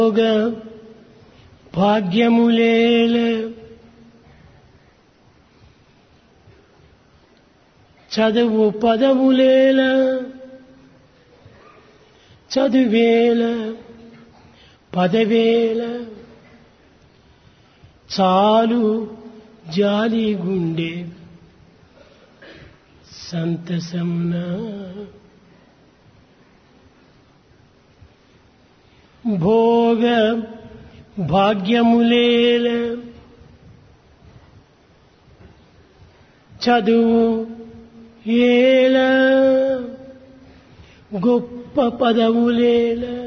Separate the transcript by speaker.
Speaker 1: భోగ భాగ్యములేల చదువు పదములేల చదువేల పదవేల చాలు జాలి గుండె సంతసంన భోగ భాగ్యములేల చదువు ఏల గొప్ప పదవులేల